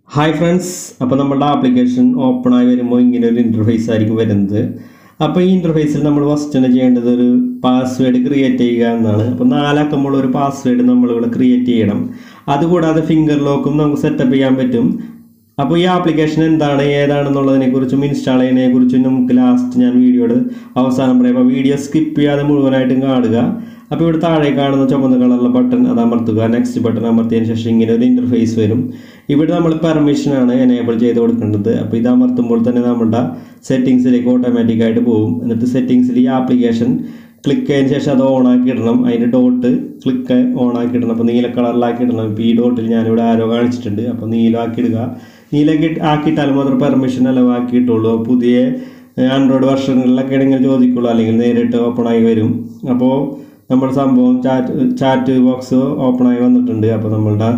hi friends അപ്പോൾ നമ്മുടെ application open ആയി വരുമ്പോൾ ഇങ്ങനെ ഒരു ഇൻ്റർഫേസ് ആയിരിക്കും വരുന്നത് അപ്പോൾ ഈ ഇൻ്റർഫേസിൽ നമ്മൾ ഫസ്റ്റ് തന്നെ ചെയ്യേണ്ടത് ഒരു പാസ്വേഡ് ക്രിയേറ്റ് ചെയ്യുക എന്നാണ് അപ്പോൾ നാലക്കമുള്ള ഒരു പാസ്വേഡ് നമ്മളിവിടെ ക്രിയേറ്റ് ചെയ്യണം അതുകൂടാതെ ഫിംഗർ ലോക്കും നമുക്ക് സെറ്റപ്പ് ചെയ്യാൻ പറ്റും അപ്പോൾ ഈ ആപ്ലിക്കേഷൻ എന്താണ് ഏതാണെന്നുള്ളതിനെ കുറിച്ചും ഇൻസ്റ്റാൾ ചെയ്യുന്നതിനെ കുറിച്ചും നമുക്ക് ലാസ്റ്റ് ഞാൻ വീഡിയോയുടെ അവസാനം പറയാം അപ്പോൾ വീഡിയോ സ്കിപ്പ് ചെയ്യാതെ മുഴുവനായിട്ടും കാണുക അപ്പോൾ ഇവിടെ താഴെ കാണുന്ന ചുമന്ന കളറിലെ ബട്ടൺ അത് അമർത്തുക നെക്സ്റ്റ് ബട്ടൺ അമർത്തിയതിന് ശേഷം ഇങ്ങനെ ഒരു ഇൻ്റർഫേസ് വരും ഇവിടെ നമ്മൾ പെർമിഷനാണ് എനേബിൾ ചെയ്ത് കൊടുക്കേണ്ടത് അപ്പോൾ ഇത് അമർത്തുമ്പോൾ തന്നെ നമ്മുടെ സെറ്റിങ്സിലേക്ക് ഓട്ടോമാറ്റിക്കായിട്ട് പോകും എന്നിട്ട് സെറ്റിങ്സിൽ ഈ ആപ്ലിക്കേഷൻ ക്ലിക്ക് ചെയ്തതിന് ശേഷം അത് ഓൺ ആക്കി ഇടണം അതിൻ്റെ ഡോട്ട് ക്ലിക്ക് ഓൺ ആക്കി ഇടണം അപ്പോൾ നീല കളറിലാക്കി ഇടണം ഇപ്പോൾ ഈ ഡോട്ടിൽ ഞാനിവിടെ ആരോ കാണിച്ചിട്ടുണ്ട് അപ്പോൾ നീലമാക്കി ഇടുക നീലൊക്കെ ആക്കിയിട്ടാൽ മാത്രം പെർമിഷൻ അലവാക്കിയിട്ടുള്ളൂ പുതിയ ആൻഡ്രോയിഡ് വെർഷനുകളിലൊക്കെ ആണെങ്കിൽ ചോദിക്കുള്ളൂ അല്ലെങ്കിൽ നേരിട്ട് ഓപ്പൺ ആയി വരും അപ്പോൾ നമ്മുടെ സംഭവം ചാറ്റ് ചാറ്റ് ബോക്സ് ഓപ്പൺ ആയി വന്നിട്ടുണ്ട് അപ്പോൾ നമ്മളുടെ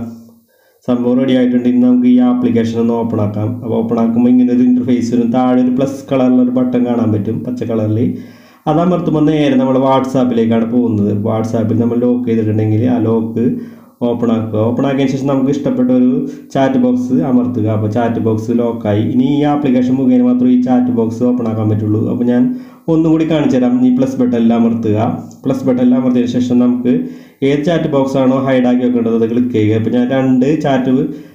സംഭവം റെഡി ആയിട്ടുണ്ട് ഇനി നമുക്ക് ഈ ആപ്ലിക്കേഷൻ ഒന്ന് ഓപ്പൺ ആക്കാം അപ്പോൾ ഓപ്പൺ ആക്കുമ്പോൾ ഇങ്ങനെ ഒരു ഇൻ്റർഫേസ് വരും താഴെ ഒരു പ്ലസ് കളറിലൊരു ബട്ടൺ കാണാൻ പറ്റും പച്ച കളറിൽ അത് അമർത്തുമ്പോൾ നേരെ നമ്മൾ വാട്സാപ്പിലേക്കാണ് പോകുന്നത് വാട്സാപ്പിൽ നമ്മൾ ലോക്ക് ചെയ്തിട്ടുണ്ടെങ്കിൽ ആ ലോക്ക് ഓപ്പൺ ആക്കുക ഓപ്പൺ ആക്കിയതിന് ശേഷം നമുക്ക് ഇഷ്ടപ്പെട്ട ഒരു ചാറ്റ് ബോക്സ് അമർത്തുക അപ്പോൾ ചാറ്റ് ബോക്സ് ലോക്കായി ഇനി ഈ ആപ്ലിക്കേഷൻ മുഖേന മാത്രമേ ഈ ചാറ്റ് ബോക്സ് ഓപ്പൺ ആക്കാൻ പറ്റുള്ളൂ അപ്പോൾ ഞാൻ ഒന്നും കൂടി കാണിച്ചു തരാം ഈ പ്ലസ് ബട്ടണിൽ അമർത്തുക പ്ലസ് ബട്ടണിൽ അമർത്തിയതിന് ശേഷം നമുക്ക് ഏത് ചാറ്റ് ബോക്സ് ആണോ ഹൈഡാക്കി വെക്കേണ്ടത് അത് ക്ലിക്ക് ചെയ്യുക അപ്പോൾ ഞാൻ രണ്ട് ചാറ്റ്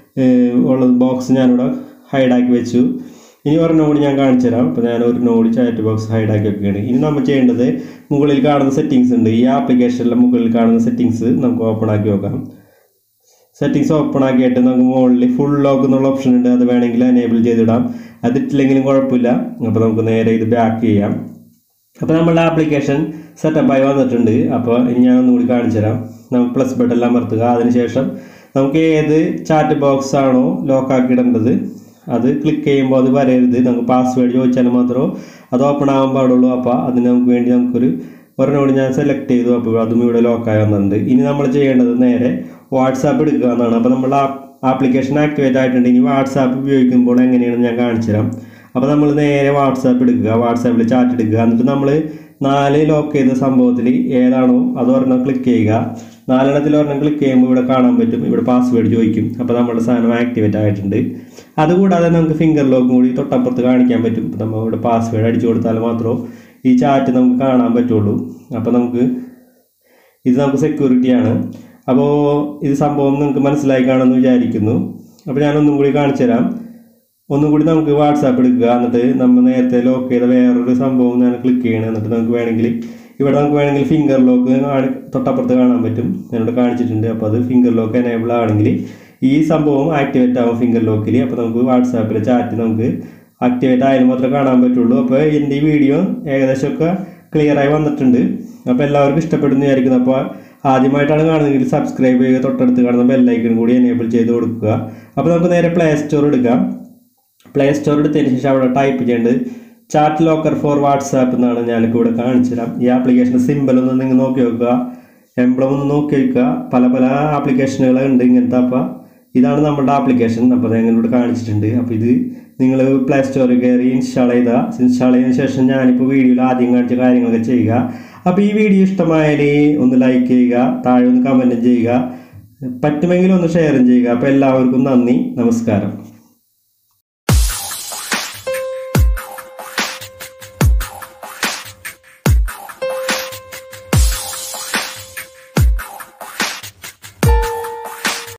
ഉള്ള ബോക്സ് ഞാനിവിടെ ഹൈഡാക്കി വെച്ചു ഇനി ഒരു നോഡ് ഞാൻ കാണിച്ചു തരാം അപ്പോൾ ഞാൻ ഒരു നോഡ് ചാറ്റ് ബോക്സ് ഹൈഡാക്കി വെക്കുകയാണ് ഇനി നമ്മൾ ചെയ്യേണ്ടത് മുകളിൽ കാണുന്ന സെറ്റിങ്സ് ഉണ്ട് ഈ ആപ്ലിക്കേഷനിലെ മുകളിൽ കാണുന്ന സെറ്റിങ്സ് നമുക്ക് ഓപ്പൺ ആക്കി വെക്കാം സെറ്റിങ്സ് ഓപ്പൺ ആക്കിയിട്ട് നമുക്ക് മുകളിൽ ഫുൾ ലോക്ക് എന്നുള്ള ഓപ്ഷൻ ഉണ്ട് അത് വേണമെങ്കിൽ എനേബിൾ ചെയ്തിടാം അതിട്ടില്ലെങ്കിലും കുഴപ്പമില്ല അപ്പോൾ നമുക്ക് നേരെ ഇത് ബാക്ക് ചെയ്യാം അപ്പോൾ നമ്മളുടെ ആപ്ലിക്കേഷൻ സെറ്റപ്പായി വന്നിട്ടുണ്ട് അപ്പോൾ ഇനി ഞാൻ ഒന്നുകൂടി കാണിച്ചു തരാം നമുക്ക് പ്ലസ് ബട്ടൺ അമർത്തുക അതിനുശേഷം നമുക്ക് ഏത് ചാറ്റ് ബോക്സ് ആണോ ലോക്ക് ആക്കിയിടേണ്ടത് അത് ക്ലിക്ക് ചെയ്യുമ്പോൾ അത് വരരുത് നമുക്ക് പാസ്വേഡ് ചോദിച്ചാൽ മാത്രമേ അത് ഓപ്പൺ ആകാൻ പാടുള്ളൂ അപ്പോൾ അതിന് നമുക്ക് വേണ്ടി നമുക്കൊരു ഒരെണ്ണോട് ഞാൻ സെലക്ട് ചെയ്തു അപ്പോൾ അതും ഇവിടെ ലോക്കായി വന്നിട്ടുണ്ട് ഇനി നമ്മൾ ചെയ്യേണ്ടത് നേരെ വാട്സാപ്പ് എടുക്കുക എന്നാണ് അപ്പോൾ നമ്മൾ ആപ്ലിക്കേഷൻ ആക്ടിവേറ്റ് ആയിട്ടുണ്ട് ഇനി വാട്സാപ്പ് ഉപയോഗിക്കുമ്പോൾ എങ്ങനെയാണെന്ന് ഞാൻ കാണിച്ചു തരാം അപ്പോൾ നമ്മൾ നേരെ വാട്സാപ്പ് എടുക്കുക വാട്സാപ്പിൽ ചാറ്റ് എടുക്കുക എന്നിട്ട് നമ്മൾ നാല് ലോക്ക് ചെയ്ത സംഭവത്തിൽ ഏതാണോ അത് ഒരെണ്ണം ക്ലിക്ക് ചെയ്യുക നാലെണ്ണത്തിൽ ഒരെണ്ണം ക്ലിക്ക് ചെയ്യുമ്പോൾ ഇവിടെ കാണാൻ പറ്റും ഇവിടെ പാസ്വേഡ് ചോദിക്കും അപ്പോൾ നമ്മുടെ സാധനം ആക്ടിവേറ്റ് ആയിട്ടുണ്ട് അതുകൂടാതെ നമുക്ക് ഫിംഗർ ലോക്കും കൂടി തൊട്ടപ്പുറത്ത് കാണിക്കാൻ പറ്റും നമ്മൾ ഇവിടെ പാസ്വേഡ് അടിച്ചു കൊടുത്താൽ മാത്രമേ ഈ ചാറ്റ് നമുക്ക് കാണാൻ പറ്റുള്ളൂ അപ്പോൾ നമുക്ക് ഇത് നമുക്ക് സെക്യൂരിറ്റിയാണ് അപ്പോൾ ഇത് സംഭവം നിങ്ങൾക്ക് മനസ്സിലായി കാണുമെന്ന് വിചാരിക്കുന്നു അപ്പോൾ ഞാനൊന്നും കൂടി കാണിച്ചു തരാം ഒന്നും കൂടി നമുക്ക് വാട്സാപ്പ് എടുക്കുക എന്നിട്ട് നമ്മൾ നേരത്തെ ലോക്ക് ചെയ്ത വേറൊരു സംഭവം ഞാൻ ക്ലിക്ക് ചെയ്യണം എന്നിട്ട് നമുക്ക് വേണമെങ്കിൽ ഇവിടെ നമുക്ക് വേണമെങ്കിൽ ഫിംഗർ ലോക്ക് തൊട്ടപ്പുറത്ത് കാണാൻ പറ്റും ഞാനിവിടെ കാണിച്ചിട്ടുണ്ട് അപ്പോൾ അത് ഫിംഗർ ലോക്ക് എനേബിൾ ആണെങ്കിൽ ഈ സംഭവം ആക്ടിവേറ്റ് ആവും ഫിംഗർ ലോക്കിൽ അപ്പോൾ നമുക്ക് വാട്സാപ്പിലെ ചാറ്റ് നമുക്ക് ആക്ടിവേറ്റ് ആയാലും മാത്രമേ കാണാൻ പറ്റുള്ളൂ അപ്പോൾ എൻ്റെ ഈ വീഡിയോ ഏകദേശമൊക്കെ ക്ലിയർ ആയി വന്നിട്ടുണ്ട് അപ്പോൾ എല്ലാവർക്കും ഇഷ്ടപ്പെടുന്നു വിചാരിക്കുന്നു അപ്പോൾ ആദ്യമായിട്ടാണ് കാണുന്നതെങ്കിൽ സബ്സ്ക്രൈബ് ചെയ്യുക തൊട്ടടുത്ത് കാണുന്ന ബെല്ലൈക്കൺ കൂടി എനേബിൾ ചെയ്ത് കൊടുക്കുക അപ്പോൾ നമുക്ക് നേരെ പ്ലേ സ്റ്റോർ എടുക്കാം പ്ലേ സ്റ്റോർ എടുത്തതിന് ശേഷം അവിടെ ടൈപ്പ് ചെയ്യേണ്ടത് ചാറ്റ് ലോക്കർ ഫോർ വാട്സാപ്പ് എന്നാണ് ഞാനിപ്പോൾ ഇവിടെ കാണിച്ചു തരാം ഈ ആപ്ലിക്കേഷൻ്റെ സിമ്പിൾ ഒന്ന് നിങ്ങൾ നോക്കി വെക്കുക എംബ്ലം ഒന്ന് നോക്കി വെക്കുക പല പല ആപ്ലിക്കേഷനുകൾ ഉണ്ട് ഇങ്ങനത്തെ അപ്പോൾ ഇതാണ് നമ്മുടെ ആപ്ലിക്കേഷൻ അപ്പോൾ ഞാൻ ഇവിടെ കാണിച്ചിട്ടുണ്ട് അപ്പോൾ ഇത് നിങ്ങൾ പ്ലേ സ്റ്റോറിൽ കയറി ഇൻസ്റ്റാൾ ചെയ്താൽ ഇൻസ്റ്റാൾ ചെയ്തതിന് ശേഷം ഞാനിപ്പോൾ വീഡിയോയിൽ ആദ്യം കാണിച്ച കാര്യങ്ങളൊക്കെ ചെയ്യുക അപ്പോൾ ഈ വീഡിയോ ഇഷ്ടമായാൽ ഒന്ന് ലൈക്ക് ചെയ്യുക താഴെ ഒന്ന് കമൻറ്റും ചെയ്യുക പറ്റുമെങ്കിൽ ഒന്ന് ഷെയറും ചെയ്യുക അപ്പോൾ എല്ലാവർക്കും നന്ദി നമസ്കാരം